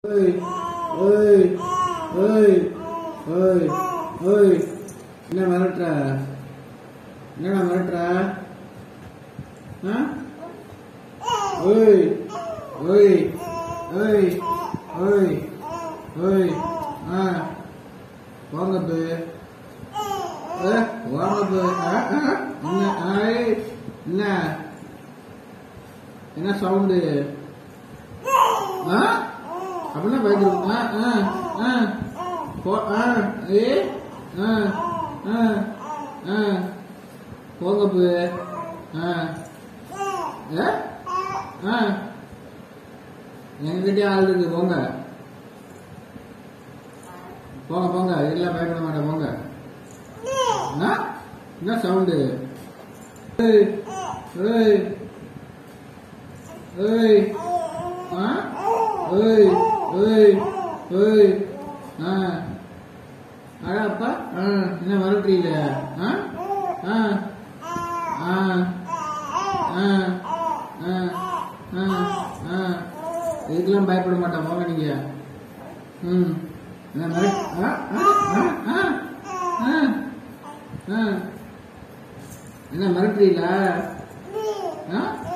ஏய் ஏய் ஏய் ஏய் ஏய் என்ன மிரட்டுற என்னடா மிரட்டுற ஆ ஏய் ஏய் ஏய் ஏய் ஏய் ஆ வாங்க பே ஏ வாங்க பே ஆ ஆ என்ன ஆய் என்ன என்ன சவுண்டு ஆ அப்படின்னா பயந்துரும் ஆ ஆ ஆ போ ஆ ஏ ஆ ஆ ஆ போங்க பு ஆ ஏ ஆ எங்ககிட்டயே ஆள் இருக்கு போங்க போங்க போங்க இதெல்லாம் பயப்பட மாட்டேன் போங்க ஆ என்ன சவுண்டு ஏய் ஏய் ஏய் ஆ ஏய் ஏய் ஏய் ஆ அடாப்பா ஆ என்ன மிரட்டுறீங்க ஆ ஆ ஆ ஆ ஆ ஆ ஆ இதுக்கெல்லாம் பயப்பட மாட்டேன் போங்க நீங்க ம் என்ன மிரட் ஆ ஆ ஆ ஆ ஆ ஆ என்ன மிரட்டுறீங்களா ஆ